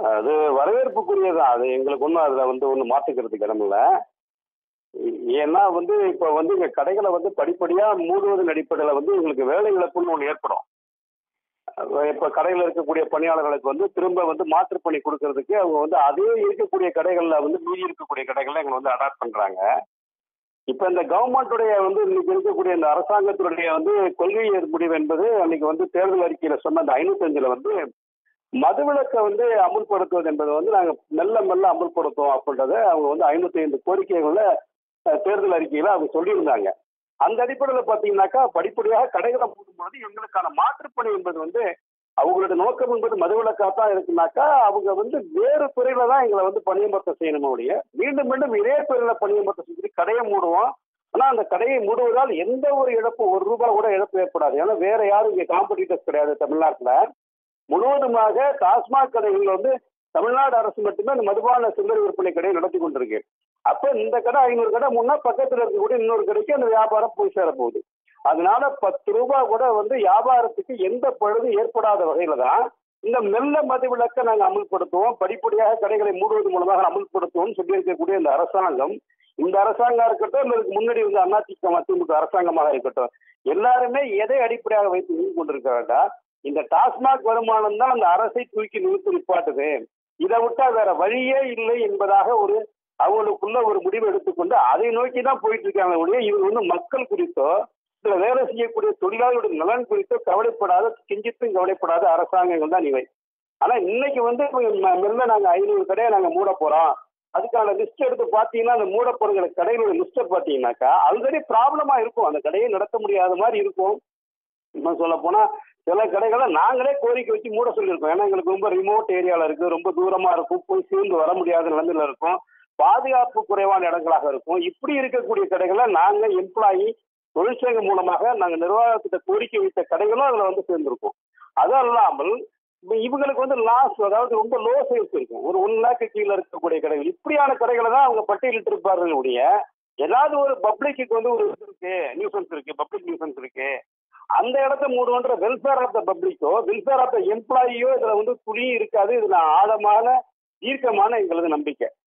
அது வரவேற்புக்குரியதான் அது எங்களுக்கு ஒன்றும் அதில் வந்து ஒன்றும் மாற்றுக்கிறதுக்கு இடமில்ல ஏ- ஏன்னா வந்து இப்போ வந்து இங்கே கடைகளை வந்து படிப்படியாக மூடுவதன் அடிப்படையில் வந்து எங்களுக்கு வேலை இழப்புன்னு ஒன்று ஏற்படும் இப்போ கடையில் இருக்கக்கூடிய பணியாளர்களுக்கு வந்து திரும்ப வந்து மாற்றுப் பணி கொடுக்கறதுக்கு அவங்க வந்து அதே இருக்கக்கூடிய கடைகளில் வந்து மீதி இருக்கக்கூடிய கடைகளில் எங்களை வந்து அடாப்ட் பண்ணுறாங்க இப்போ இந்த கவர்மெண்ட்டுடைய வந்து இன்னைக்கு இருக்கக்கூடிய இந்த அரசாங்கத்தினுடைய வந்து கொள்கை முடிவு என்பது அன்னைக்கு வந்து தேர்தல் அறிக்கையில் சொன்ன அந்த ஐநூத்தஞ்சில் வந்து மதுவிலக்கை வந்து அமுல்படுத்துவது என்பது வந்து நாங்கள் மெல்ல மெல்ல அமுல்படுத்துவோம் அப்படின்றத அவங்க வந்து ஐநூத்தி ஐந்து கோரிக்கைகளில் அஹ், தேர்தல் அறிக்கையில் அவங்க சொல்லியிருந்தாங்க அந்த அடிப்படையில் பார்த்தீங்கன்னாக்கா படிப்படியாக கடைகளை மூடும்பொழுது எங்களுக்கான மாற்றுப்பணி என்பது வந்து அவங்களோட நோக்கம் என்பது மதுவிலக்காக தான் இருக்குனாக்கா அவங்க வந்து வேறு துறையில தான் எங்களை வந்து பணியமர்த்தம் செய்யணுமே ஒழிய மீண்டும் மீண்டும் இதே துறையில பணியமர்த்தம் செஞ்சு கடையை மூடுவோம் ஆனால் அந்த கடையை மூடுவதால் எந்த ஒரு இழப்பு ஒரு ரூபாய் கூட இழப்பு ஏற்படாது ஏன்னா வேற யாரும் இங்கே காம்படிட்டர்ஸ் கிடையாது தமிழ்நாட்டில் முழுவதுமாக டாஸ்மாக் கடைகள் வந்து தமிழ்நாடு அரசு மட்டுமே அந்த மதுபான சில்லறை விற்பனை கடையை நடத்தி கொண்டிருக்கு அப்ப இந்த கடை ஐநூறு கடை முன்னா பக்கத்துல இருக்கக்கூடிய இன்னொரு கடைக்கு அந்த வியாபாரம் போய் சேர போகுது அதனால பத்து ரூபாய் கூட வந்து வியாபாரத்துக்கு எந்த பழுது ஏற்படாத வகையில தான் இந்த மெல்ல மதுவிலக்கை நாங்கள் அமுல்படுத்துவோம் படிப்படியாக கடைகளை மூடுவது மூலமாக அமுல்படுத்துவோம்னு சொல்லி இருக்கக்கூடிய இந்த அரசாங்கம் இந்த அரசாங்கம் இருக்கட்டும் இல்லை இதுக்கு முன்னாடி வந்து அதிமுக திமுக அரசாங்கமாக இருக்கட்டும் எல்லாருமே எதை அடிப்படையாக வைத்து நின்று கொண்டிருக்கிறாங்க இந்த டாஸ்மாக் வருமானம் தான் அந்த அரசை தூக்கி நிறுத்தி நிப்பாட்டுது இதை விட்டா வேற வழியே இல்லை என்பதாக ஒரு அவங்களுக்குள்ள ஒரு முடிவு எடுத்துக்கொண்டு அதை நோக்கி தான் போயிட்டு இருக்காங்க ஒழிய இவங்க வந்து மக்கள் குறித்தோ இதுல வேலை செய்யக்கூடிய தொழிலாளர்களுடைய நலன் குறித்தோ கவலைப்படாத கிஞ்சித்தும் கவலைப்படாத அரசாங்கங்கள் தான் இவை ஆனா இன்னைக்கு வந்து ம- மெல்ல நாங்க ஐநூறு கடையை நாங்க மூட போறோம் அதுக்கான லிஸ்ட் எடுத்து பார்த்தீங்கன்னா அந்த மூட போகிற கடைகளோட லிஸ்ட்டை பார்த்தீங்கன்னாக்கா ஆல்ரெடி ப்ராப்ளமா இருக்கும் அந்த கடையை நடத்த முடியாத மாதிரி இருக்கும் இன்னும் சொல்ல போனா சில கடைகளை நாங்களே கோரிக்கை வச்சு மூட சொல்லியிருக்கோம் ஏன்னா எங்களுக்கு ரொம்ப ரிமோட் ஏரியால இருக்கு ரொம்ப தூரமா இருக்கும் போய் சேர்ந்து வர முடியாத நிலைமையில இருக்கும் பாதுகாப்பு குறைவான இடங்களாக இருக்கும் இப்படி இருக்கக்கூடிய கடைகளை நாங்க எம்ப்ளாயி தொழிற்சங்கம் மூலமாக நாங்க நிர்வாகத்திட்ட கோரிக்கை வைத்த கடைகளும் அதுல வந்து சேர்ந்திருக்கோம் அது அல்லாமல் இப்ப இவங்களுக்கு வந்து லாஸ் அதாவது ரொம்ப லோ சேல்ஸ் இருக்கும் ஒரு ஒன் லேக்கு கீழே இருக்கக்கூடிய கடைகள் இப்படியான கடைகளை தான் அவங்க பட்டியலிட்டு இருப்பார்கள் உடைய ஏதாவது ஒரு பப்ளிக்கு வந்து ஒரு இது இருக்கு நியூசன்ஸ் இருக்கு பப்ளிக் நியூசன்ஸ் இருக்கு அந்த இடத்த மூடுவன்ற வெல்ஃபேர் ஆஃப் த பப்ளிக்கோ வெல்ஃபேர் ஆஃப் த எம்ப்ளாயியோ இதுல வந்து துணியும் இருக்காது இதுல ஆழமான தீர்க்கமான எங்களது நம்பிக்கை